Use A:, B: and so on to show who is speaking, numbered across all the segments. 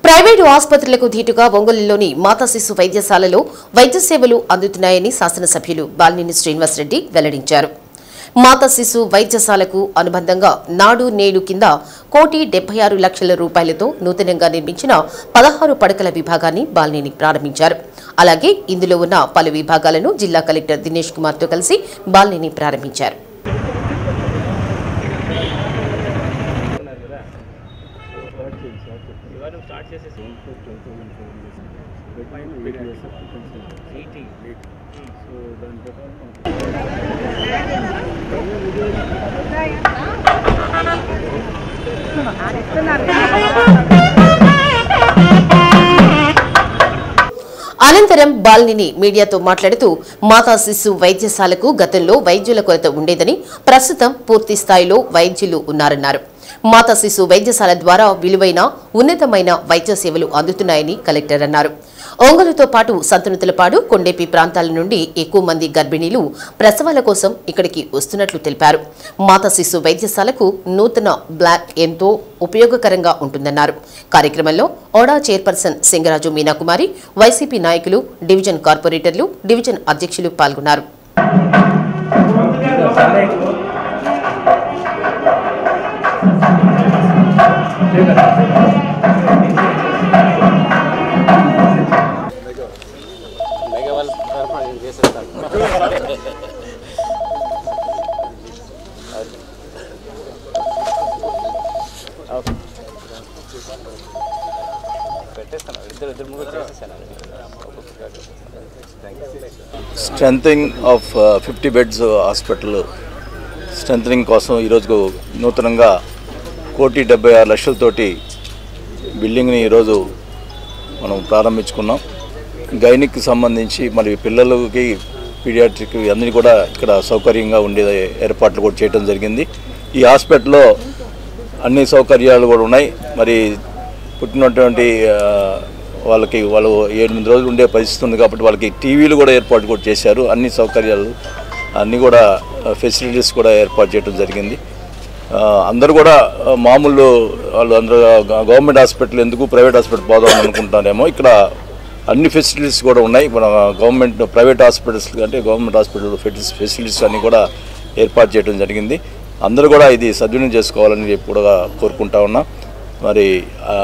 A: private ఆసుపత్రులకు ధీటుగా ఒంగోలులోని మాతా శిశు వైద్యశాలలో వైద్య సేవలు అందుతున్నాయని శాసనసభ్యులు బాలినేని శ్రీనివాసరెడ్డి వెల్లడించారు మాతా శిశు వైద్యశాలకు అనుబంధంగా నాడు నేడు కింద కోటి డెబ్బై ఆరు లక్షల రూపాయలతో నూతనంగా నిర్మించిన పదహారు పడకల విభాగాన్ని బాలినేని ప్రారంభించారు అలాగే ఇందులో ఉన్న పలు విభాగాలను జిల్లా కలెక్టర్ దినేష్ కుమార్తో కలిసి బాలినేని ప్రారంభించారు అనంతరం బాలిని మీడియాతో మాట్లాడుతూ మాతా శిశు వైద్యశాలకు గతంలో వైద్యుల కొరత ఉండేదని ప్రస్తుతం పూర్తి స్థాయిలో వైద్యులు ఉన్నారన్నారు మాతా శిశు వైద్యశాల ద్వారా విలువైన ఉన్నతమైన వైద్య సేవలు అందుతున్నాయని కలెక్టర్ అన్నారు ఒంగోలుతో పాటు సంతనుతులపాడు కొండేపి ప్రాంతాల నుండి ఎక్కువ మంది గర్భిణీలు ప్రసవాల కోసం ఇక్కడికి వస్తున్నట్లు తెలిపారు మాతా శిశు వైద్యశాలకు నూతన బ్లాక్ ఎంతో ఉపయోగకరంగా ఉంటుందన్నారు కార్యక్రమంలో ఓడా చైర్పర్సన్ సింగరాజు మీనాకుమారి వైసీపీ నాయకులు డివిజన్ కార్పొరేటర్లు డివిజన్ అధ్యక్షులు పాల్గొన్నారు
B: strengthening of fifty beds hospital strengthening కోసం ఈరోజు నూతనంగా కోటి డెబ్బై ఆరు లక్షలతోటి బిల్డింగ్ని ఈరోజు మనం ప్రారంభించుకున్నాం గైనిక్కి సంబంధించి మరి పిల్లలకి పీడియాట్రిక్ అన్నీ కూడా ఇక్కడ సౌకర్యంగా ఉండే ఏర్పాట్లు కూడా చేయడం జరిగింది ఈ హాస్పిటల్లో అన్ని సౌకర్యాలు కూడా ఉన్నాయి మరి పుట్టినటువంటి ఆ, వాళ్ళకి వాళ్ళు ఎనిమిది రోజులు ఉండే పరిస్థితి ఉంది కాబట్టి వాళ్ళకి టీవీలు కూడా ఏర్పాటు కూడా చేశారు అన్ని సౌకర్యాలు అన్నీ కూడా ఫెసిలిటీస్ కూడా ఏర్పాటు చేయడం జరిగింది ఆ, అందరూ కూడా ఆ, మామూలు వాళ్ళు అందరూ గ- గవర్నమెంట్ హాస్పిటల్ ఎందుకు ప్రైవేట్ హాస్పిటల్ పోదాం అనుకుంటారేమో ఇక్కడ అన్ని ఫెసిలిటీస్ కూడా ఉన్నాయి మన గవర్నమెంట్ ప్రైవేట్ హాస్పిటల్స్ అంటే గవర్నమెంట్ హాస్పిటల్ ఫెసిలిటీస్ అన్నీ కూడా ఏర్పాటు చేయడం జరిగింది అందరూ కూడా ఇది సద్వినియోగం చేసుకోవాలని చెప్పి కూడా కోరుకుంటా ఉన్నా మరి ఆ,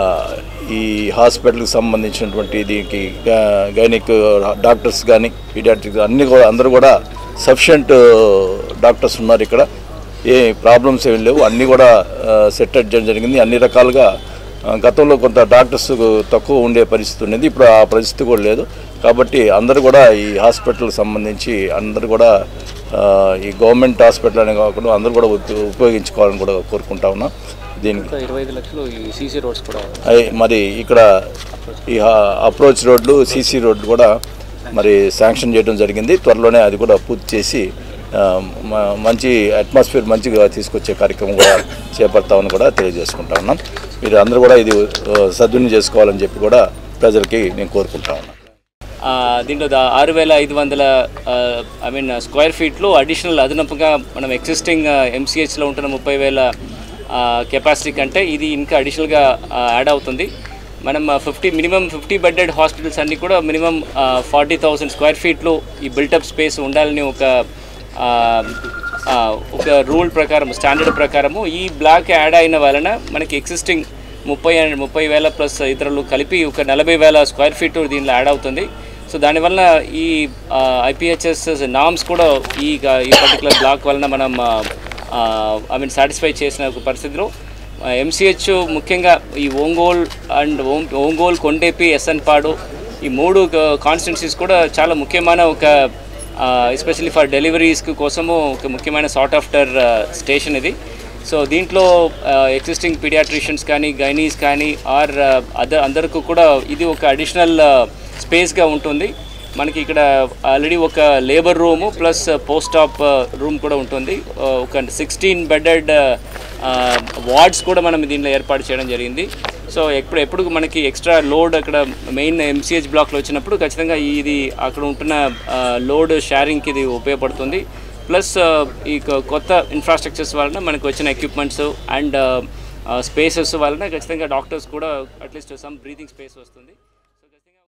B: ఈ హాస్పిటల్కి సంబంధించినటువంటి దీనికి గా- గైనిక్ డాక్టర్స్ కానీ పీడియాట్రిక్ అన్ని కూడా అందరూ కూడా సఫిషియంట్ డాక్టర్స్ ఉన్నారు ఇక్కడ ఏ ప్రాబ్లమ్స్ ఏమి లేవు అన్నీ కూడా సెట్ చేయడం జరిగింది అన్ని రకాలుగా ఆ, గతంలో కొంత డాక్టర్స్ తక్కువ ఉండే పరిస్థితి ఉండేది ఇప్పుడు ఆ పరిస్థితి కూడా లేదు కాబట్టి అందరూ కూడా ఈ హాస్పిటల్కి సంబంధించి అందరూ కూడా ఆ, ఈ గవర్నమెంట్ హాస్పిటల్ అనే కాకుండా అందరూ కూడా ఉప- ఉపయోగించుకోవాలని కూడా కోరుకుంటా ఉన్నాం దీనికి
C: ఇంకా ఇరవై ఐదు లక్షలు ఈ సీసీ రోడ్స్ కూడా
B: అయి మరి ఇక్కడ ఈ హా- అప్రోచ్ రోడ్లు సీసీ రోడ్లు కూడా మరి శాంక్షన్ చేయడం జరిగింది త్వరలోనే అది కూడా పూర్తి చేసి ఆ, మ- మంచి అట్మాస్ఫియర్ మంచిగా తీసుకొచ్చే కార్యక్రమం కూడా చేపడతామని కూడా తెలియజేసుకుంటా ఉన్నాం మీరు అందరూ కూడా ఇది ఆ, సద్వినియోగం చేసుకోవాలని చెప్పి కూడా ప్రజలకి నేను కోరుకుంటా ఉన్నాను
C: ఆ, దీంట్లో దా- ఆరు వేల ఐదు వందల ఐ మీన్ స్క్వేర్ ఫీట్లో అడిషనల్ అదనపుగా మనం ఎగ్జిస్టింగ్ ఎంసీహెచ్లో ఉంటున్న ముప్పై వేల కెపాసిటీ కంటే ఇది ఇంకా అడిషనల్గా యాడ్ అవుతుంది మనం fifty minimum fifty bedded hospitals అన్నీ కూడా మినిమం ఫార్టీ థౌసండ్ స్క్వేర్ ఫీట్లో ఈ బిల్టప్ స్పేస్ ఉండాలని ఒక ఆ, ఆ, ఒక రూల్ ప్రకారం స్టాండర్డ్ ప్రకారము ఈ బ్లాక్ యాడ్ అయిన వలన మనకి ఎగ్జిస్టింగ్ ముప్పై అండ్ ముప్పై వేల ప్లస్ ఇతరులు కలిపి ఒక నలభై వేల స్క్వేర్ ఫీట్ దీనిలో యాడ్ అవుతుంది సో దానివల్ల ఈ ఐపీహెచ్ఎస్ నామ్స్ కూడా ఈ ఈ పర్టికులర్ బ్లాక్ వలన మనం ఐ మీన్ సాటిస్ఫై చేసిన ఒక పరిస్థితిలో ఎంసీహెచ్ ముఖ్యంగా ఈ ఒంగోల్ అండ్ ఒంగోల్ కొండేపి ఎస్ఎన్పాడు ఈ మూడు కాన్స్టిట్యున్సీస్ కూడా చాలా ముఖ్యమైన ఒక ఎస్పెషల్లీ ఫర్ డెలివరీస్ కోసము ఒక ముఖ్యమైన సార్ట్ ఆఫ్టర్ స్టేషన్ ఇది సో దీంట్లో ఎగ్జిస్టింగ్ పీడియాట్రిషియన్స్ కానీ గైనీస్ కానీ ఆర్ అదర్ అందరికీ కూడా ఇది ఒక అడిషనల్ స్పేస్గా ఉంటుంది మనకి ఇక్కడ ఆల్రెడీ ఒక labour room plus post op room కూడా ఉంటుంది ఆ, ఒక సిక్స్టీన్ బెడెడ్ వార్డ్స్ కూడా మనం దీనిలో ఏర్పాటు చేయడం జరిగింది సో ఎప్పుడు ఎప్పుడు మనకి ఎక్స్ట్రా లోడ్ అక్కడ మెయిన్ ఎంసీహెచ్ బ్లాక్లో వచ్చినప్పుడు ఖచ్చితంగా ఇది అక్కడ ఉంటున్న లోడ్ షేరింగ్కి ఇది ఉపయోగపడుతుంది ప్లస్ ఈ కొ- కొత్త ఇన్ఫ్రాస్ట్రక్చర్స్ వలన మనకు వచ్చిన ఎక్విప్మెంట్స్ అండ్ స్పేసెస్ వలన ఖచ్చితంగా డాక్టర్స్ కూడా అట్లీస్ట్ సమ్ బ్రీతింగ్ స్పేస్ వస్తుంది